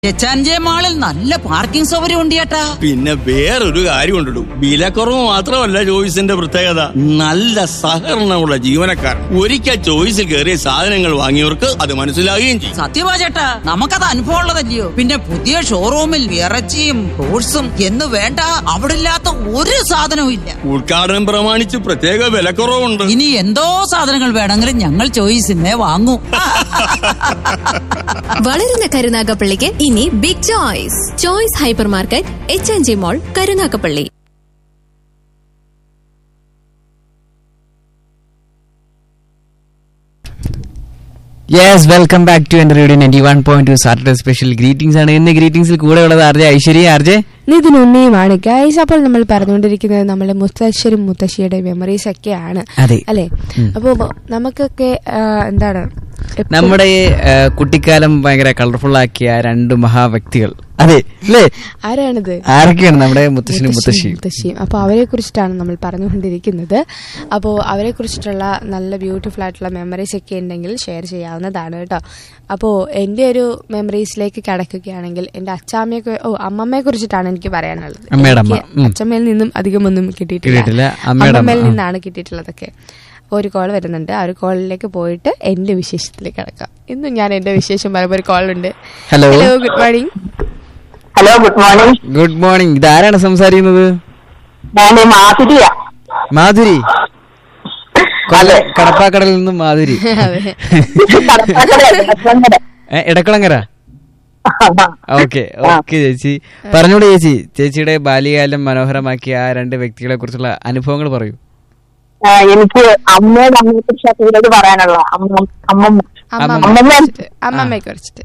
എച്ചാൻജെ മാളിൽ നല്ല പാർക്കിംഗ് സൗകര്യം ഉണ്ട് ചേട്ടാ പിന്നെ വേറൊരു കാര്യം കൊണ്ടിടും വിലക്കുറവ് മാത്രമല്ല ചോയ്സിന്റെ പ്രത്യേകത നല്ല സഹകരണമുള്ള ജീവനക്കാർ ഒരിക്കൽ ചോയ്സിൽ കയറിയ സാധനങ്ങൾ വാങ്ങിയവർക്ക് അത് മനസ്സിലാകുകയും ചെയ്യും സത്യമാ ചേട്ടാ നമുക്കത് അനുഭവം ഉള്ളതല്ലയോ പിന്നെ പുതിയ ഷോറൂമിൽ ഇറച്ചിയും ഫ്രൂട്ട്സും എന്ന് വേണ്ട അവിടെ ഇല്ലാത്ത ഒരു സാധനവും ഇല്ല ഉദ്ഘാടനം പ്രമാണിച്ച് പ്രത്യേക വിലക്കുറവുണ്ട് ഇനി എന്തോ സാധനങ്ങൾ വേണമെങ്കിലും ഞങ്ങൾ ചോയ്സിനെ വാങ്ങൂ വളരുന്ന കരുനാഗപ്പള്ളിക്ക് ഇനി big choice choice hyper market H N G mall Karunagappally yes welcome back to എന്റെ radio ninety one point two Saturday special greetings ആണ് ഇന്ന് ഗ്രീറ്റിംഗ്സിൽ കൂടെ ഉള്ളത് ആർജെ ഐശ്വര്യ ആർജെ നിതിൻ ഉണ്ണിയുമാണ് ഗൈസ് അപ്പോൾ നമ്മൾ പറഞ്ഞുകൊണ്ടിരിക്കുന്നത് നമ്മുടെ മുത്തശ്ശരും മുത്തശ്ശിയുടെ മെമ്മറീസ് ഒക്കെയാണ് അതെ. അല്ലെ അപ്പോ നമുക്കൊക്കെ ആ, എന്താണ് എപ്പോ- നമ്മുടെ ഈ, ആ, കുട്ടിക്കാലം ഭയങ്കര കളർഫുൾ ആക്കിയ രണ്ട് മഹാവ്യക്തികൾ അതെ അല്ലേ ആരാണിത് ആരൊക്കെയാണ് നമ്മുടെ മുത്തശ്ശനും മുത്തശ്ശിയും മുത്തശ്ശിയും അപ്പോൾ അവരെ കുറിച്ചിട്ടാണ് നമ്മൾ പറഞ്ഞുകൊണ്ടിരിക്കുന്നത് അപ്പോൾ അവരെ കുറിച്ചിട്ടുള്ള നല്ല ബ്യൂട്ടിഫുൾ ആയിട്ടുള്ള മെമ്മറീസ് ഒക്കെ ഉണ്ടെങ്കിൽ ഷെയർ ചെയ്യാവുന്നതാണ് കേട്ടോ അപ്പോൾ എൻ്റെ ഒരു മെമ്മറീസിലേക്ക് കിടക്കുകയാണെങ്കിൽ എൻ്റെ അച്ചാമ്മയെ ഓ അമ്മമ്മയെ കുറിച്ചിട്ടാണ് എനിക്ക് പറയാനുള്ളത് അമ്മയുടെ അമ്മ. എനിക്ക് ഉം. അച്ഛമ്മയിൽ നിന്നും അധികമൊന്നും കിട്ടിയിട്ടില്ല കിട്ടിയിട്ടില്ല. അമ്മയുടെ അമ്മ. അമ്മമ്മയിൽ ആ. നിന്നാണ് കിട്ടിയിട്ടുള്ളതൊക്കെ ഒരു കോൾ വരുന്നുണ്ട് ആ ഒരു കോളിലേക്ക് പോയിട്ട് എൻ്റെ വിശേഷത്തിലേക്ക് കിടക്കാം ഇന്നും ഞാൻ എൻ്റെ വിശേഷം പറയുമ്പോൾ ഒരു കോൾ ഉണ്ട് hello hello good morning hello good morning good morning ഇതാരാണ് സംസാരിക്കുന്നത് ഞാൻ മാധുരിയ മാധുരി അതെ കടപ്പാക്കടലിൽ നിന്നും മാധുരി ഏ, ഇടക്കുളങ്ങര ഓക്കെ ഓക്കെ ചേച്ചി പറഞ്ഞോളൂ ചേച്ചി ചേച്ചിയുടെ ബാല്യകാലം മനോഹരമാക്കിയ ആ രണ്ട് വ്യക്തികളെ കുറിച്ചുള്ള അനുഭവങ്ങൾ പറയൂ ആ, എനിക്ക് അമ്മയുടെ അമ്മയെ കുറിച്ച് കൂടുതൽ പറയാനുള്ള അമ്മ അമ്മമ്മ അമ്മമ്മ അമ്മമ്മ കുറിച്ചിട്ട് അമ്മമ്മയെ കുറിച്ചിട്ട്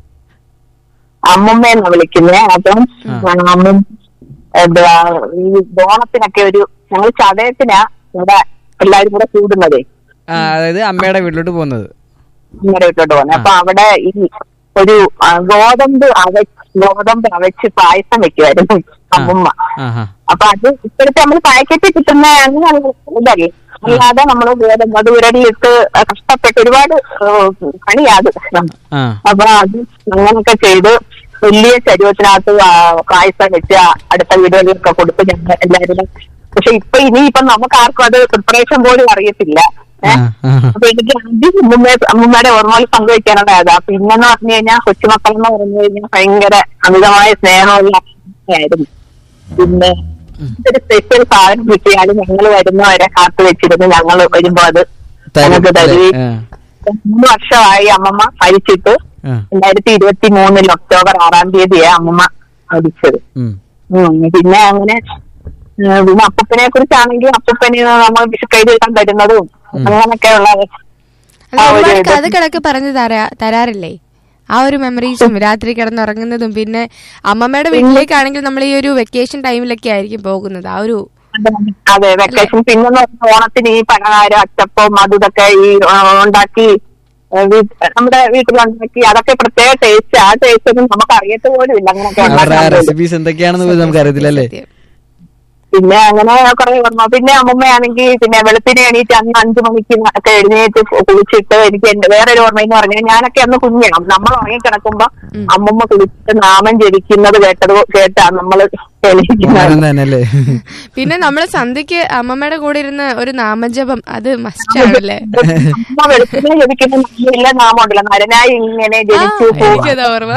അമ്മമ്മയെന്ന് വിളിക്കുന്നേ അപ്പം അമ്മ എന്താ ഈ ഓണത്തിനൊക്കെ ഒരു ഞങ്ങൾ ചതയത്തിനാ ഇവിടെ എല്ലാരും കൂടെ കൂടുന്നതേ ആ അതായത് അമ്മയുടെ വീട്ടിലോട്ട് പോകുന്നത് അമ്മയുടെ വീട്ടിലോട്ട് പോകുന്നത് അപ്പൊ അവിടെ ഈ ഒരു ആ, ഗോതമ്പ് അവ ഗോതമ്പ് അവച്ച് പായസം വെക്കുമായിരുന്നു അമ്മമ്മ ആഹാ അപ്പൊ അത് ഇപ്പോഴത്തെ നമ്മൾ പാക്കറ്റിൽ കിട്ടുന്ന അങ്ങനെ ഇതല്ലേ അല്ലാതെ നമ്മൾ ഗോതമ്പ് അത് ഉരടിയിട്ട് കഷ്ടപ്പെട്ട് ഒരുപാട് ഏഹ്, പണിയാത് ആ അപ്പൊ അത് അങ്ങനൊക്കെ ചെയ്ത് വലിയ ശരീരത്തിനകത്ത് പായസം വെച്ച് അടുത്ത വീടുകളിലൊക്കെ കൊടുത്ത് ഞങ്ങൾ എല്ലാവരും പക്ഷെ ഇപ്പൊ ഇനിയിപ്പം നമുക്ക് ആർക്കും അത് പ്രിപ്പറേഷൻ പോലും അറിയത്തില്ല ഏഹ് ആ, ആ. അപ്പൊ എനിക്ക് ആദ്യം അമ്മുമ്മ അമ്മുമ്മയുടെ ഓർമ്മകൾ പങ്കുവെക്കാനുള്ള അതാ പിന്നെന്ന് പറഞ്ഞു കഴിഞ്ഞാൽ കൊച്ചുമക്കൾ എന്ന് പറഞ്ഞു കഴിഞ്ഞാൽ ഭയങ്കര അമിതമായ സ്നേഹമുള്ള ആയിരുന്നു പിന്നെ ഒരു സ്പെഷ്യൽ സാധനം കിട്ടിയാലും ഞങ്ങൾ വരുന്നവരെ കാത്തു വെച്ചിരുന്ന് ഞങ്ങൾ വരുമ്പോ അത് തരും, ഞങ്ങൾക്ക് അല്ലേ? തരുകയും ആ, മൂന്ന് വർഷമായി അമ്മമ്മ മരിച്ചിട്ട് ആ. രണ്ടായിരത്തി ഇരുപത്തി മൂന്നിൽ ഒക്ടോബർ ആറാം തീയതിയാണ് അമ്മമ്മ മരിച്ചത് ഉം. ഉം. പിന്നെ അങ്ങനെ ഏഹ് പിന്നെ അപ്പൂപ്പനെ കുറിച്ചാണെങ്കിൽ അപ്പൂപ്പന് നമ്മൾ വിഷുക്കൈ വെക്കാൻ തരുന്നതും അങ്ങനെയൊക്കെയുള്ള അല്ല ആ ഒരു ഒരുപാട് ഇത്. കഥകളൊക്കെ പറഞ്ഞു തരാ തരാറില്ലേ ആ ഒരു മെമ്മറീസും രാത്രി കിടന്നുറങ്ങുന്നതും പിന്നെ അമ്മമ്മയുടെ വീട്ടിലേക്കാണെങ്കിൽ നമ്മൾ ഈ ഒരു വെക്കേഷൻ ടൈമിലൊക്കെ ആയിരിക്കും പോകുന്നത് ആ ഒരു അതെ വെക്കേഷൻ പിന്നെ ഓണത്തിന് ഈ പലഹാരം അച്ചപ്പം അത് ഇതൊക്കെ ഈ ആ, ഉണ്ടാക്കി ഏ, വീ- നമ്മുടെ വീട്ടിലുണ്ടാക്കി അതൊക്കെ പ്രത്യേക ടേസ്റ്റ് ആ ടേസ്റ്റ് ഒന്നും നമുക്ക് അറിയത്ത പോലും ഇല്ല അങ്ങനെയൊക്കെ അവരുടെ ആ ഉണ്ടാക്കാൻ പോലും. റെസിപ്പീസ് എന്തൊക്കെയാണെന്ന് പോലും നമുക്ക് അറിയത്തില്ല അല്ലേ സത്യം. പിന്നെ അങ്ങനെ കുറെ ഓർമ്മ പിന്നെ അമ്മമ്മയാണെങ്കിൽ പിന്നെ വെളുപ്പിനെ എണീറ്റ് അന്ന് അഞ്ചു മണിക്ക് ഒക്കെ എഴുന്നേറ്റ് കുളിച്ചിട്ട് എനിക്ക് എന്റെ വേറൊരു ഓർമ്മ എന്ന് പറഞ്ഞാൽ ഞാനൊക്കെ അന്ന് കുഞ്ഞാണ് നമ്മൾ ഉറങ്ങി കിടക്കുമ്പോ അമ്മമ്മ കുളിച്ചിട്ട് നാമം ജപിക്കുന്നത് കേട്ടത് കേട്ടാ നമ്മൾ എണീക്കുന്നത് അങ്ങനെ തന്നെ അല്ലേ പിന്നെ നമ്മൾ സന്ധ്യക്ക് അമ്മമ്മയുടെ കൂടെ ഇരുന്ന് ഒരു നാമജപം അത് മസ്റ്റ് ആണല്ലേ അമ്മ വെളുപ്പിനെ ജപിക്കുന്ന നല്ല നാമം ഉണ്ടല്ലോ നരനായി ഇങ്ങനെ ആ, ജനിച്ചു എനിക്കതാ ഓർമ്മ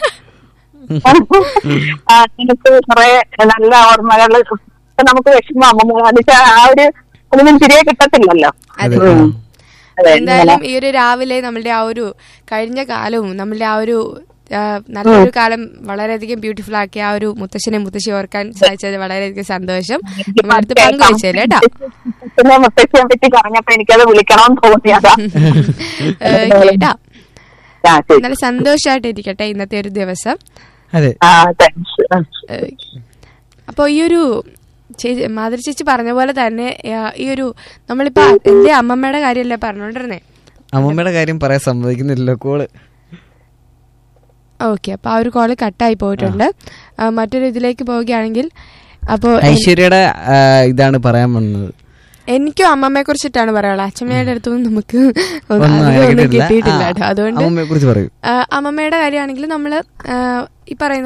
ആ, എനിക്ക് കുറെ നല്ല ഓർമ്മകള് ഇപ്പൊ നമുക്ക് വിഷമം അമ്മമ്മ എന്ന് വെച്ചാൽ ആ ഒരു ഒന്നും തിരികെ കിട്ടത്തില്ലല്ലോ അതെ ഉം. അതെ എന്തായാലും ഈ ഒരു രാവിലെ നമ്മളുടെ ആ ഒരു കഴിഞ്ഞ കാലവും നമ്മളുടെ ആ ഒരു ആ, നല്ലൊരു കാലം വളരെയധികം ബ്യൂട്ടിഫുൾ ആക്കിയ ആ ഒരു മുത്തശ്ശനെ മുത്തശ്ശി ഓർക്കാൻ സാധിച്ചത് വളരെയധികം സന്തോഷം നമ്മുടെ അടുത്ത് പങ്കുവച്ചല്ലേ കേട്ടോ പിന്നെ മുത്തശ്ശിയെ പറ്റി പറഞ്ഞപ്പോ എനിക്കത് വിളിക്കണമെന്ന് തോന്നിയതാ കേട്ടാ ആ, ശരി. നല്ല സന്തോഷമായിട്ട് ഇരിക്കട്ടെ ഇന്നത്തെ ഒരു ദിവസം അതെ ആ, താങ്ക്സ്. ആ. അപ്പോൾ ഈ ഒരു ചേച്ചി മാതൃ ചേച്ചി പറഞ്ഞ പോലെ തന്നെ ആ, ഈ ഒരു നമ്മളിപ്പോ എന്റെ അമ്മമ്മയുടെ കാര്യമല്ലേ പറഞ്ഞോണ്ടിരുന്നേ അമ്മമ്മയുടെ കാര്യം പറയാൻ സമ്മതിക്കുന്നില്ലല്ലോ കോള് ഓക്കെ അപ്പൊ ആ ഒരു കോള് കട്ടായി പോയിട്ടുണ്ട് ആ, മറ്റൊരു ഇതിലേക്ക് പോവുകയാണെങ്കിൽ അപ്പോൾ ഐശ്വര്യയുടെ ആ, ഇതാണ് പറയാൻ വന്നത് എനിക്കും അമ്മമ്മയെ കുറിച്ചിട്ടാണ് പറയാനുള്ളത് അച്ഛമ്മയുടെ അടുത്തൊന്നും നമുക്ക് ഒന്നും ഒന്നും അധികം അങ്ങനെ ഒന്നും കിട്ടിയിട്ടില്ല കിട്ടിയിട്ടില്ല ആ, കേട്ടോ അതുകൊണ്ട് അമ്മമ്മയെ കുറിച്ച് പറയൂ ആ, അമ്മമ്മയുടെ കാര്യമാണെങ്കിൽ നമ്മൾ ഈ പറയുന്ന